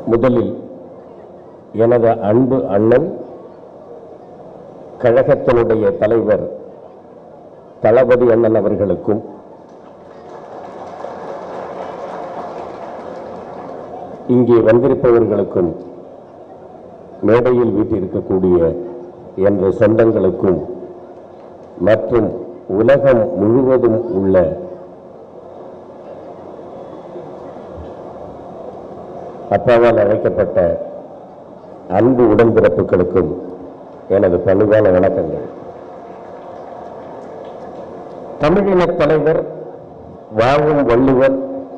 முதலில் எனது அன்பு அண்ணன் கழகத்தினுடைய தலைவர் தளபதி அண்ணன் அவர்களுக்கும் இங்கே வந்திருப்பவர்களுக்கும் மேடையில் வீட்டிருக்கக்கூடிய எனது சொந்தங்களுக்கும் மற்றும் உலகம் முழுவதும் உள்ள அப்பாவால் அழைக்கப்பட்ட அன்பு உடன்பிறப்புகளுக்கும் எனது பணிவான வணக்கங்கள் தமிழினத் தலைவர் வாழும் வள்ளுவர்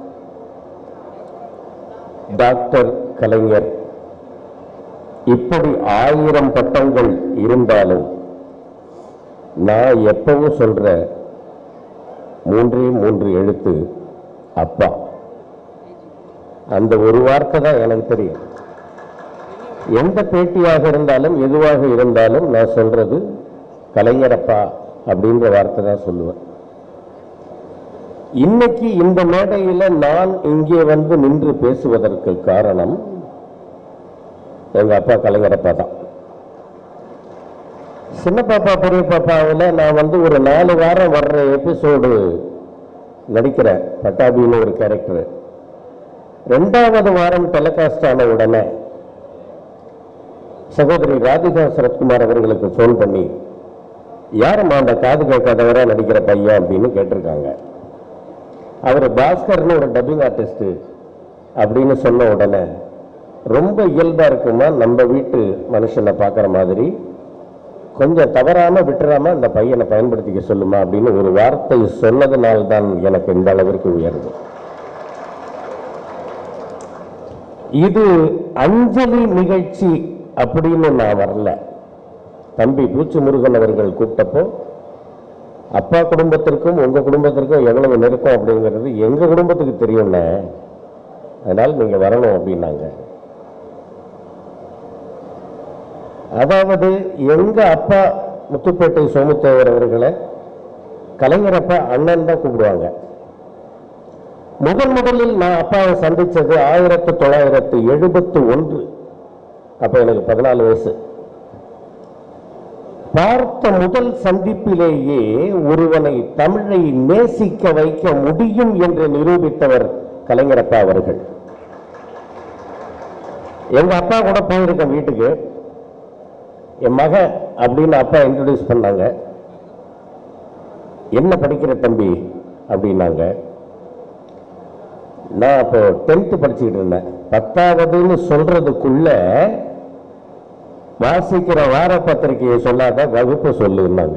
டாக்டர் கலைஞர் இப்படி ஆயிரம் பட்டங்கள் இருந்தாலும் நான் எப்பவும் சொல்ற மூன்றே மூன்று எழுத்து அப்பா அந்த ஒரு வார்த்தை தான் எனக்கு தெரியும் எந்த பேட்டியாக இருந்தாலும் எதுவாக இருந்தாலும் நான் சொல்றது கலைஞரப்பா அப்படின்ற வார்த்தை தான் சொல்லுவேன் இன்னைக்கு இந்த மேடையில நான் இங்கே வந்து நின்று பேசுவதற்கு காரணம் எங்க அப்பா கலைஞரப்பா தான் சின்ன பாப்பா பெரிய பாப்பாவில் நான் வந்து ஒரு நாலு வாரம் வர்ற எபிசோடு நடிக்கிறேன் பட்டாபின்னு ஒரு கேரக்டர் ரெண்டாவது வாரம் டெலிகாஸ்ட் ஆன உடனே சகோதரி ராதிகா சரத்குமார் அவர்களுக்கு ஃபோன் பண்ணி யாரம்மா அந்த காது கேட்காதவரா நடிக்கிற பையன் அப்படின்னு கேட்டிருக்காங்க அவர் பாஸ்கர்னு ஒரு டப்பிங் ஆர்டிஸ்ட் அப்படின்னு சொன்ன உடனே ரொம்ப இயல்பா இருக்குமா நம்ம வீட்டு மனுஷனை பார்க்குற மாதிரி கொஞ்சம் தவறாம விட்டுறாம அந்த பையனை பயன்படுத்திக்க சொல்லுமா அப்படின்னு ஒரு வார்த்தை சொன்னதுனால்தான் எனக்கு இந்த அளவிற்கு உயர்வு இது அஞ்சலி நிகழ்ச்சி அப்படின்னு நான் வரல தம்பி பூச்சி முருகன் அவர்கள் கூப்பிட்டப்போ அப்பா குடும்பத்திற்கும் உங்க குடும்பத்திற்கும் எவ்வளவு நெருக்கம் அப்படிங்கிறது எங்க குடும்பத்துக்கு தெரியும்ல அதனால நீங்க வரணும் அப்படின்னாங்க அதாவது எங்க அப்பா முத்துப்பேட்டை சோமுத்தேவர் அவர்களை கலைஞரப்பா அண்ணன் தான் கூப்பிடுவாங்க முதன் முதலில் நான் அப்பாவை சந்திச்சது ஆயிரத்தி தொள்ளாயிரத்தி எழுபத்தி ஒன்று அப்ப எனக்கு பதினாலு வயசு பார்த்த முதல் சந்திப்பிலேயே ஒருவனை தமிழை நேசிக்க வைக்க முடியும் என்று நிரூபித்தவர் கலைஞரப்பா அவர்கள் எங்க அப்பா கூட போயிருக்கேன் வீட்டுக்கு என் மகன் அப்படின்னு அப்பா இன்ட்ரடியூஸ் பண்ணாங்க என்ன படிக்கிற தம்பி அப்படின்னாங்க நான் அப்போ டென்த்து படிச்சுக்கிட்டு இருந்தேன் பத்தாவதுன்னு சொல்றதுக்குள்ள வாசிக்கிற வார பத்திரிகையை சொல்லாத வகுப்பு சொல்லுன்னாங்க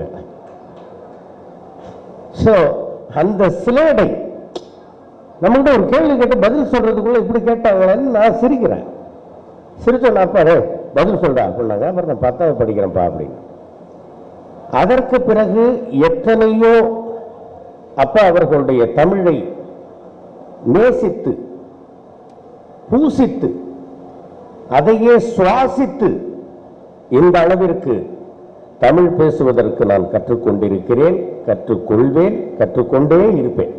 ஸோ அந்த சிலேடை நம்மகிட்ட ஒரு கேள்வி கேட்டு பதில் சொல்றதுக்குள்ள இப்படி கேட்டாங்களேன்னு நான் சிரிக்கிறேன் சிரிச்சோம் அப்பா ரே பதில் சொல்றா அப்படின்னாங்க அப்புறம் நான் பத்தாவது படிக்கிறேன்ப்பா அப்படின்னு அதற்கு பிறகு எத்தனையோ அப்பா அவர்களுடைய தமிழை நேசித்து பூசித்து அதையே சுவாசித்து இந்த அளவிற்கு தமிழ் பேசுவதற்கு நான் கற்றுக்கொண்டிருக்கிறேன் கற்றுக்கொள்வேன் கற்றுக்கொண்டே இருப்பேன்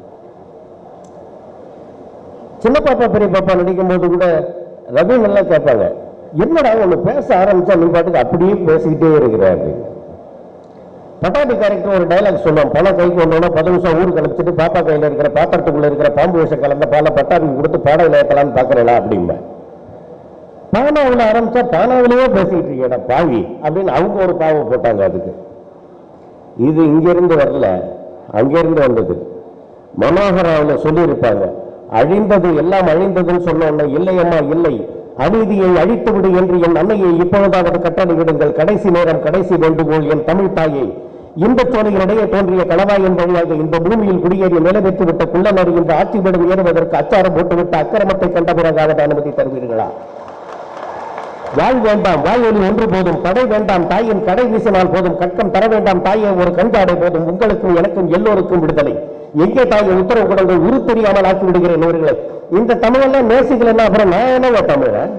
சின்ன பாப்பா பெரிய பாப்பா நடிக்கும் போது கூட ரவி நல்லா கேட்பாங்க என்னடா ஒன்று பேச ஆரம்பிச்சா நீ பாட்டுக்கு அப்படியே பேசிக்கிட்டே இருக்கிற அப்படின்னு பட்டாபி கேரக்டர் ஒரு டைலாக் சொல்லுவோம் பணம் கைக்கு வந்தோன்னா பத்து நிமிஷம் ஊருக்கு அனுப்பிச்சிட்டு பாப்பா கையில் இருக்கிற பாத்திரத்துக்குள்ள இருக்கிற பாம்பு விஷம் கலந்த பாலை பட்டாபிக்கு கொடுத்து பாடையில் ஏற்றலாம்னு பார்க்கறேனா அப்படிம்பேன் பானாவில் ஆரம்பிச்சா பானாவிலேயே பேசிக்கிட்டு இருக்கேடா பாவி அப்படின்னு அவங்க ஒரு பாவை போட்டாங்க அதுக்கு இது இங்கிருந்து வரல அங்கிருந்து வந்தது மனோகராவில் சொல்லியிருப்பாங்க அழிந்தது எல்லாம் அழிந்ததுன்னு சொன்ன உடனே இல்லையம்மா இல்லை அநீதியை அழித்து விடு என்று என் அன்னையை இப்பொழுதாவது கட்டளையிடுங்கள் கடைசி நேரம் கடைசி வேண்டுகோள் என் தமிழ் தாயை இந்த சோலையினிடையே தோன்றிய களவாயின் வழியாக இந்த பூமியில் குடியேறி நிலைபெற்று விட்ட குள்ளநரி இந்த ஆட்சி பீடம் ஏறுவதற்கு அச்சாரம் போட்டுவிட்ட அக்கிரமத்தை கண்ட பிறகாவது அனுமதி தருவீர்களா வாழ் வேண்டாம் வாயொலி ஒன்று போதும் படை வேண்டாம் தாயின் கடை வீசினால் போதும் கட்டம் தர வேண்டாம் தாயே ஒரு கண்காடை போதும் உங்களுக்கும் எனக்கும் எல்லோருக்கும் விடுதலை எங்கே தாயை உத்தரவு கொடுங்கள் உரு தெரியாமல் ஆக்கி விடுகிறேன் இவர்களை இந்த தமிழெல்லாம் நேசிக்கலன்னா அப்புறம் நான் என்ன தமிழன்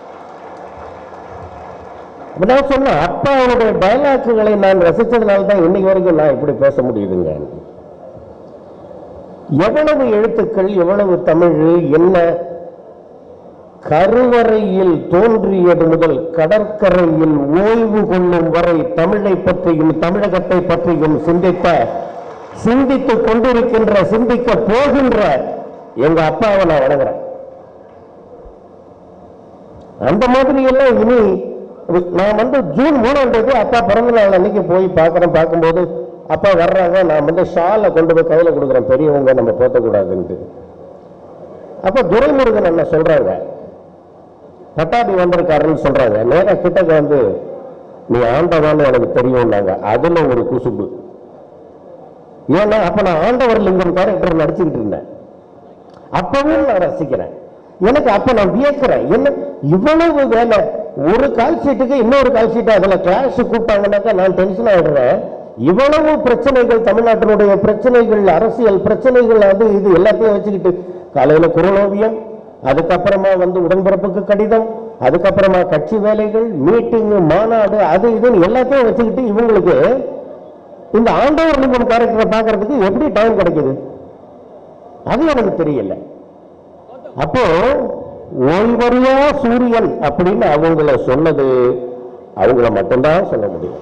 நான் சொன்னேன் அப்பாவுடைய டயலாக்குகளை நான் ரசிச்சதுனால தான் இன்னைக்கு வரைக்கும் நான் இப்படி பேச முடியுதுங்க எவ்வளவு எழுத்துக்கள் எவ்வளவு தமிழ் என்ன கருவறையில் தோன்றியது முதல் கடற்கரையில் ஓய்வு கொள்ளும் வரை தமிழை பற்றியும் தமிழகத்தை பற்றியும் சிந்தித்த சிந்தித்துக் கொண்டிருக்கின்ற சிந்திக்க போகின்ற எங்க அப்பாவை நான் வணங்குறேன் அந்த மாதிரி எல்லாம் இனி நான் வந்து ஜூன் மூணாம் தேதி அப்பா பிறந்த நாள் அன்னைக்கு போய் பார்க்குறேன் பார்க்கும்போது அப்பா வர்றாங்க நான் வந்து ஷாலை கொண்டு போய் கையில் கொடுக்குறேன் பெரியவங்க நம்ம போத்தக்கூடாதுன்ட்டு அப்போ துரைமுருகன் என்ன சொல்றாங்க பட்டாபி வந்திருக்காருன்னு சொல்றாங்க நேரா கிட்டக்க வந்து நீ ஆண்டவான்னு எனக்கு தெரியும்னாங்க அதுல ஒரு குசும்பு ஏன்னா அப்ப நான் ஆண்டவர் லிங்கம் கேரக்டர் நடிச்சுக்கிட்டு இருந்தேன் அப்பவும் நான் ரசிக்கிறேன் எனக்கு அப்ப நான் வியக்கிறேன் என்ன இவ்வளவு வேலை ஒரு கால் ஷீட்டுக்கு இன்னொரு கால் ஷீட் அதுல கிளாஸ் கூப்பிட்டாங்கன்னாக்கா நான் டென்ஷன் ஆயிடுவேன் இவ்வளவு பிரச்சனைகள் தமிழ்நாட்டினுடைய பிரச்சனைகள் அரசியல் பிரச்சனைகள் அது இது எல்லாத்தையும் வச்சுக்கிட்டு காலையில குரலோவியம் அதுக்கப்புறமா வந்து உடன்பிறப்புக்கு கடிதம் அதுக்கப்புறமா கட்சி வேலைகள் மீட்டிங் மாநாடு அது இதுன்னு எல்லாத்தையும் வச்சுக்கிட்டு இவங்களுக்கு இந்த ஆண்டவர் லிங்கம் கேரக்டரை பார்க்கறதுக்கு எப்படி டைம் கிடைக்குது அது எனக்கு தெரியல அப்போ ஓய்வறியா சூரியன் அப்படின்னு அவங்கள சொன்னது அவங்கள மட்டும்தான் சொல்ல முடியும்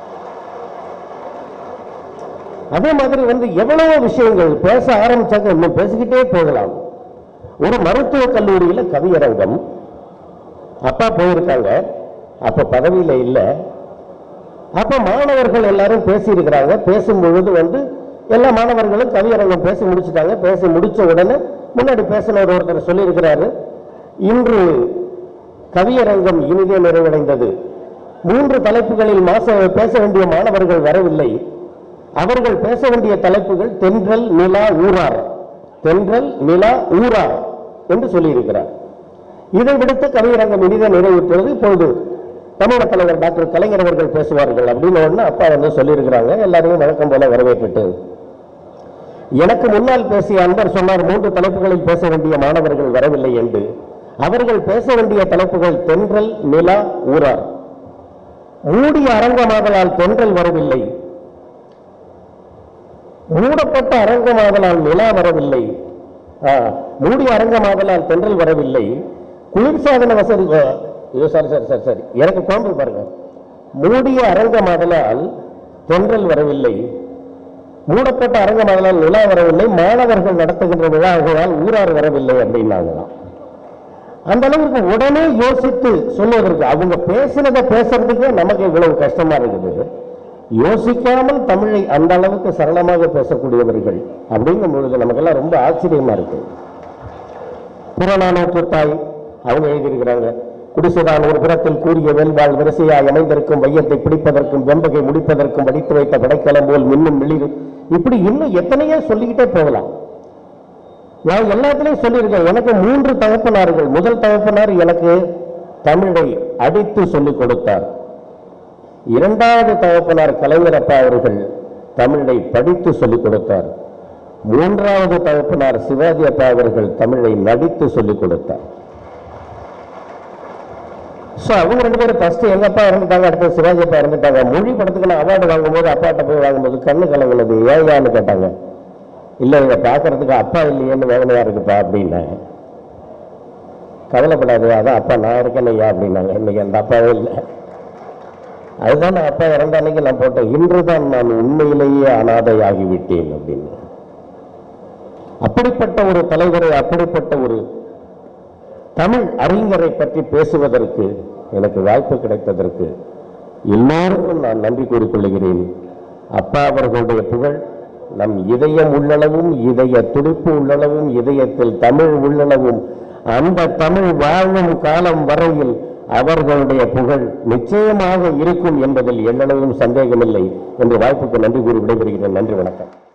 அதே மாதிரி வந்து எவ்வளவோ விஷயங்கள் பேச ஆரம்பிச்சாங்க இன்னும் பேசிக்கிட்டே போகலாம் ஒரு மருத்துவக் கல்லூரியில கவியரங்கம் அப்பா போயிருக்காங்க அப்ப பதவியில இல்லை அப்ப மாணவர்கள் எல்லாரும் பேசி இருக்கிறாங்க பேசும் பொழுது வந்து எல்லா மாணவர்களும் கவியரங்கம் பேசி முடிச்சிட்டாங்க பேசி முடிச்ச உடனே முன்னாடி பேசினவர் ஒருத்தர் சொல்லியிருக்கிறாரு இன்று கவியரங்கம் இனிதே நிறைவடைந்தது மூன்று தலைப்புகளில் மாச பேச வேண்டிய மாணவர்கள் வரவில்லை அவர்கள் பேச வேண்டிய தலைப்புகள் தென்றல் நிலா ஊரார் தென்றல் நிலா ஊரார் என்று சொல்லியிருக்கிறார் இதை விடுத்து கவியரங்கம் இனிதே நிறைவுற்றது இப்பொழுது தமிழக தலைவர் டாக்டர் கலைஞர் அவர்கள் பேசுவார்கள் அப்படின்னு ஒண்ணு அப்பா வந்து சொல்லியிருக்கிறாங்க எல்லாரையும் வழக்கம் போல வரவேற்றுட்டு எனக்கு முன்னால் பேசிய அன்பர் சொன்னார் மூன்று தலைப்புகளில் பேச வேண்டிய மாணவர்கள் வரவில்லை என்று அவர்கள் பேச வேண்டிய தலைப்புகள் தென்றல் நிலா ஊரார் மூடிய அரங்கமாதலால் தென்றல் வரவில்லை மூடப்பட்ட அரங்கமாதலால் நிலா வரவில்லை ஆ, மூடிய அரங்கமாதலால் தென்றல் வரவில்லை குளிர்சாதன வசதி ஆ, ஐயோ சாரி சாரி சாரி சாரி எனக்கு குழம்பு பாருங்க மூடிய அரங்கமாதலால் தென்றல் வரவில்லை மூடப்பட்ட அரங்கமாதலால் நிலா வரவில்லை மாணவர்கள் நடத்துகின்ற விழாக்களால் ஊரார் வரவில்லை அப்படின்னாங்களாம் அந்த அளவுக்கு உடனே யோசித்து சொல்லுவதற்கு அவங்க பேசினதை பேசுறதுக்கே நமக்கு இவ்வளவு கஷ்டமா இருக்குது யோசிக்காமல் தமிழை அந்த அளவுக்கு சரளமாக பேசக்கூடியவர்கள் அப்படிங்கும் பொழுது நமக்கெல்லாம் ரொம்ப ஆச்சரியமா இருக்கு புறநானூற்று தாய் அவங்க எழுதியிருக்கிறாங்க குடிசைதான் ஒரு புறத்தில் கூறிய வேல்வாள் வரிசையாய் அமைந்திருக்கும் வையத்தை பிடிப்பதற்கும் வெம்பகை முடிப்பதற்கும் வடித்து வைத்த படைக்கலம் போல் மின்னும் மிளிர் இப்படி இன்னும் எத்தனையோ சொல்லிக்கிட்டே போகலாம் நான் எல்லாத்துலயும் சொல்லியிருக்கேன் எனக்கு மூன்று தகப்பனார்கள் முதல் தகப்பனார் எனக்கு தமிழை அடித்து சொல்லிக் கொடுத்தார் இரண்டாவது தகப்பனார் கலைஞர் அப்பா அவர்கள் தமிழை படித்து சொல்லிக் கொடுத்தார் மூன்றாவது தகப்பனார் சிவாஜி அப்பா அவர்கள் தமிழை நடித்து சொல்லிக் கொடுத்தார் ஸோ அவங்க ரெண்டு பேரும் ஃபர்ஸ்ட் எங்க அப்பா இறந்துட்டாங்க அடுத்து சிவாஜி அப்பா இறந்துட்டாங்க மொழி படத்துக்கு நான் அவார்டு வாங்கும்போது அப்பாட்ட போய் வாங்கும்போது கண்ணு கலங்குனது ஏயான்னு கேட்டாங்க இல்ல இதை பார்க்கறதுக்கு அப்பா இல்லையேன்னு வேதனையா இருக்குப்பா அப்படின்னேன் கவலைப்படாது அதான் அப்பா நான் இருக்கேன் ஐயா அப்படின்னாங்க இன்னைக்கு அந்த அப்பாவே இல்லை அதுதான் நான் அப்பா இறந்த அன்னைக்கு நான் போட்டேன் இன்றுதான் நான் உண்மையிலேயே அனாதையாகி விட்டேன் அப்படின்னு அப்படிப்பட்ட ஒரு தலைவரை அப்படிப்பட்ட ஒரு தமிழ் அறிஞரை பற்றி பேசுவதற்கு எனக்கு வாய்ப்பு கிடைத்ததற்கு எல்லோருக்கும் நான் நன்றி கூறிக்கொள்கிறேன் அப்பா அவர்களுடைய புகழ் நம் இதயம் உள்ளளவும் இதய துடிப்பு உள்ளளவும் இதயத்தில் தமிழ் உள்ளளவும் அந்த தமிழ் வாழும் காலம் வரையில் அவர்களுடைய புகழ் நிச்சயமாக இருக்கும் என்பதில் எள்ளளவும் சந்தேகமில்லை என்று வாய்ப்புக்கு நன்றி கூறி விடைபெறுகிறேன் நன்றி வணக்கம்